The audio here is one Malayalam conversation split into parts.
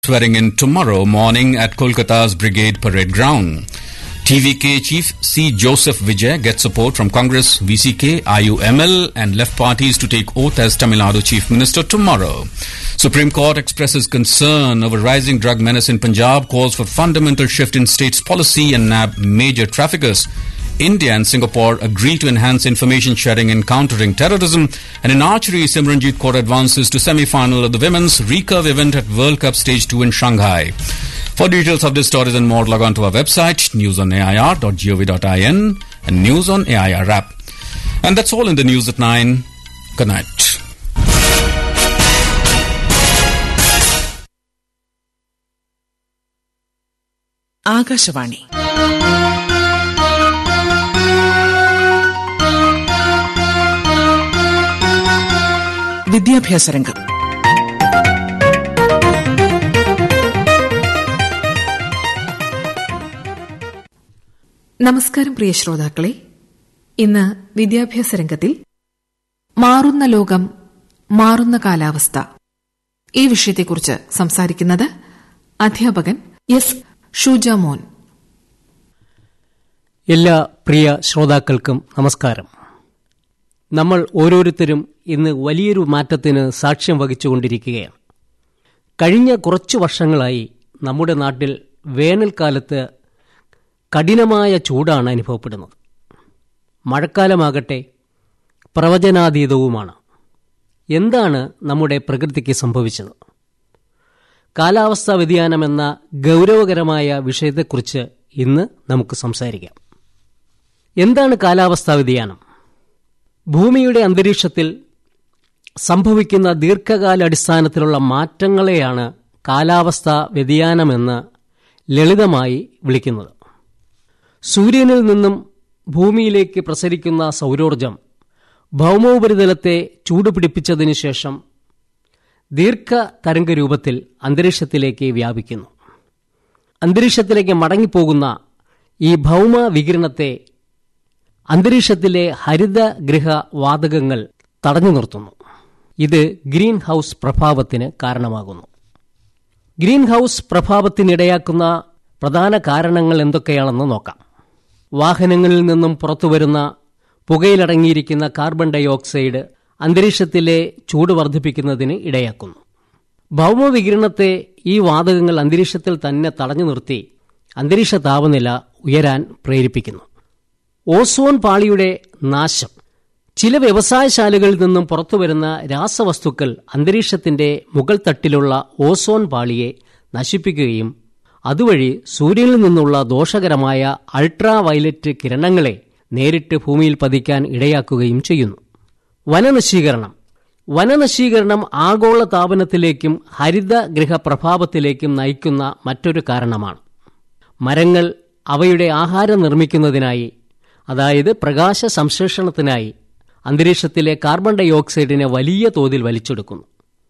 swearing in tomorrow morning at Kolkata's Brigade Parade Ground. TVK Chief C. Joseph Vijay gets support from Congress, VCK, IUML and left parties to take oath as Tamil Nadu Chief Minister tomorrow. Supreme Court expresses concern over rising drug menace in Punjab, calls for fundamental shift in state's policy and nab major traffickers. India and Singapore agree to enhance information sharing in countering terrorism. And in archery, Simranjit Kaur advances to semi-final of the women's recurve event at World Cup Stage 2 in Shanghai. For details of this stories and more, log on to our website, newsonair.gov.in and News on AIR app. And that's all in the news at 9. Good night. Akashvani വിദ്യാഭ്യാസ രംഗം നമസ്കാരം പ്രിയ ശ്രോതാക്കളെ ഇന്ന് വിദ്യാഭ്യാസ രംഗത്തിൽ മാറുന്ന ലോകം മാറുന്ന കാലാവസ്ഥ ഈ വിഷയത്തെക്കുറിച്ച് സംസാരിക്കുന്നത് അധ്യാപകൻ എസ് ഷൂജ മോൻ എല്ലാ പ്രിയ ശ്രോതാക്കൾക്കും നമസ്കാരം നമ്മൾ ഓരോരുത്തരും ഇന്ന് വലിയൊരു മാറ്റത്തിന് സാക്ഷ്യം വഹിച്ചുകൊണ്ടിരിക്കുകയാണ് കഴിഞ്ഞ കുറച്ചു വർഷങ്ങളായി നമ്മുടെ നാട്ടിൽ വേനൽക്കാലത്ത് കഠിനമായ ചൂടാണ് അനുഭവപ്പെടുന്നത് മഴക്കാലമാകട്ടെ പ്രവചനാതീതവുമാണ് എന്താണ് നമ്മുടെ പ്രകൃതിക്ക് സംഭവിച്ചത് കാലാവസ്ഥാ വ്യതിയാനം എന്ന ഗൗരവകരമായ വിഷയത്തെക്കുറിച്ച് ഇന്ന് നമുക്ക് സംസാരിക്കാം എന്താണ് കാലാവസ്ഥാ വ്യതിയാനം ഭൂമിയുടെ അന്തരീക്ഷത്തിൽ സംഭവിക്കുന്ന ദീർഘകാലാടിസ്ഥാനത്തിലുള്ള മാറ്റങ്ങളെയാണ് കാലാവസ്ഥാ വ്യതിയാനമെന്ന് ലളിതമായി വിളിക്കുന്നത് സൂര്യനിൽ നിന്നും ഭൂമിയിലേക്ക് പ്രസരിക്കുന്ന സൗരോർജം ഭൗമോപരിതലത്തെ ചൂടുപിടിപ്പിച്ചതിനു ശേഷം ദീർഘ തരംഗരൂപത്തിൽ അന്തരീക്ഷത്തിലേക്ക് വ്യാപിക്കുന്നു അന്തരീക്ഷത്തിലേക്ക് മടങ്ങിപ്പോകുന്ന ഈ ഭൗമ വികിരണത്തെ അന്തരീക്ഷത്തിലെ ഹരിതഗൃഹ വാതകങ്ങൾ തടഞ്ഞു നിർത്തുന്നു ഇത് ഗ്രീൻ ഹൌസ് പ്രഭാവത്തിന് കാരണമാകുന്നു ഗ്രീൻ ഹൌസ് പ്രഭാവത്തിനിടയാക്കുന്ന പ്രധാന കാരണങ്ങൾ എന്തൊക്കെയാണെന്ന് നോക്കാം വാഹനങ്ങളിൽ നിന്നും പുറത്തുവരുന്ന പുകയിലടങ്ങിയിരിക്കുന്ന കാർബൺ ഡൈ ഓക്സൈഡ് അന്തരീക്ഷത്തിലെ ചൂട് വർദ്ധിപ്പിക്കുന്നതിന് ഇടയാക്കുന്നു ഭൗമവികിരണത്തെ ഈ വാതകങ്ങൾ അന്തരീക്ഷത്തിൽ തന്നെ തടഞ്ഞു നിർത്തി അന്തരീക്ഷ താപനില ഉയരാൻ പ്രേരിപ്പിക്കുന്നു ഓസോൺ പാളിയുടെ നാശം ചില വ്യവസായശാലകളിൽ നിന്നും പുറത്തുവരുന്ന രാസവസ്തുക്കൾ അന്തരീക്ഷത്തിന്റെ മുകൾ തട്ടിലുള്ള ഓസോൺ പാളിയെ നശിപ്പിക്കുകയും അതുവഴി സൂര്യനിൽ നിന്നുള്ള ദോഷകരമായ അൾട്രാ വയലറ്റ് കിരണങ്ങളെ നേരിട്ട് ഭൂമിയിൽ പതിക്കാൻ ഇടയാക്കുകയും ചെയ്യുന്നു വനനശീകരണം വനനശീകരണം ആഗോള താപനത്തിലേക്കും ഹരിതഗൃഹ പ്രഭാവത്തിലേക്കും നയിക്കുന്ന മറ്റൊരു കാരണമാണ് മരങ്ങൾ അവയുടെ ആഹാരം നിർമ്മിക്കുന്നതിനായി അതായത് പ്രകാശ സംശ്ലേഷണത്തിനായി അന്തരീക്ഷത്തിലെ കാർബൺ ഡൈ ഓക്സൈഡിനെ വലിയ തോതിൽ വലിച്ചെടുക്കുന്നു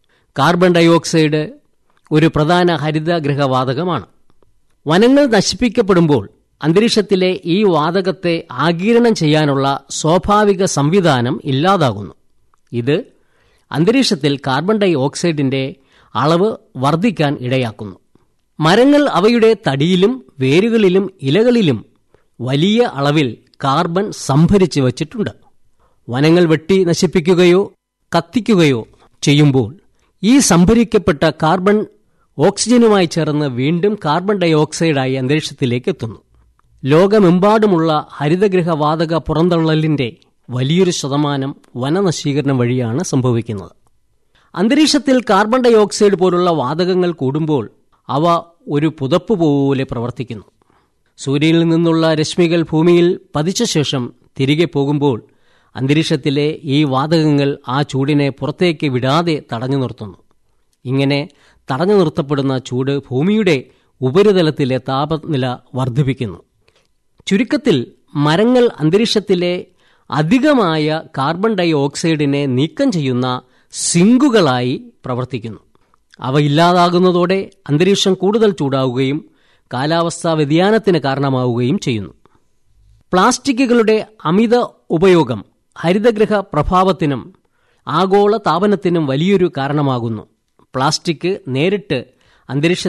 കാർബൺ ഡൈ ഓക്സൈഡ് ഒരു പ്രധാന ഹരിതഗൃഹവാതകമാണ് വനങ്ങൾ നശിപ്പിക്കപ്പെടുമ്പോൾ അന്തരീക്ഷത്തിലെ ഈ വാതകത്തെ ആഗീരണം ചെയ്യാനുള്ള സ്വാഭാവിക സംവിധാനം ഇല്ലാതാകുന്നു ഇത് അന്തരീക്ഷത്തിൽ കാർബൺ ഡൈ ഓക്സൈഡിന്റെ അളവ് വർദ്ധിക്കാൻ ഇടയാക്കുന്നു മരങ്ങൾ അവയുടെ തടിയിലും വേരുകളിലും ഇലകളിലും വലിയ അളവിൽ കാർബൺ സംഭരിച്ചു വച്ചിട്ടുണ്ട് വനങ്ങൾ വെട്ടി നശിപ്പിക്കുകയോ കത്തിക്കുകയോ ചെയ്യുമ്പോൾ ഈ സംഭരിക്കപ്പെട്ട കാർബൺ ഓക്സിജനുമായി ചേർന്ന് വീണ്ടും കാർബൺ ഡൈ ഓക്സൈഡായി അന്തരീക്ഷത്തിലേക്ക് എത്തുന്നു ലോകമെമ്പാടുമുള്ള ഹരിതഗൃഹ വാതക പുറന്തള്ളലിന്റെ വലിയൊരു ശതമാനം വനനശീകരണം വഴിയാണ് സംഭവിക്കുന്നത് അന്തരീക്ഷത്തിൽ കാർബൺ ഡൈ ഓക്സൈഡ് പോലുള്ള വാതകങ്ങൾ കൂടുമ്പോൾ അവ ഒരു പുതപ്പ് പോലെ പ്രവർത്തിക്കുന്നു സൂര്യനിൽ നിന്നുള്ള രശ്മികൾ ഭൂമിയിൽ പതിച്ച ശേഷം തിരികെ പോകുമ്പോൾ അന്തരീക്ഷത്തിലെ ഈ വാതകങ്ങൾ ആ ചൂടിനെ പുറത്തേക്ക് വിടാതെ തടഞ്ഞു നിർത്തുന്നു ഇങ്ങനെ തടഞ്ഞു നിർത്തപ്പെടുന്ന ചൂട് ഭൂമിയുടെ ഉപരിതലത്തിലെ താപനില വർദ്ധിപ്പിക്കുന്നു ചുരുക്കത്തിൽ മരങ്ങൾ അന്തരീക്ഷത്തിലെ അധികമായ കാർബൺ ഡൈ ഓക്സൈഡിനെ നീക്കം ചെയ്യുന്ന സിങ്കുകളായി പ്രവർത്തിക്കുന്നു അവ ഇല്ലാതാകുന്നതോടെ അന്തരീക്ഷം കൂടുതൽ ചൂടാവുകയും കാലാവസ്ഥാ വ്യതിയാനത്തിന് കാരണമാവുകയും ചെയ്യുന്നു പ്ലാസ്റ്റിക്കുകളുടെ അമിത ഉപയോഗം ഹരിതഗൃഹ പ്രഭാവത്തിനും ആഗോള താപനത്തിനും വലിയൊരു കാരണമാകുന്നു പ്ലാസ്റ്റിക് നേരിട്ട് അന്തരീക്ഷ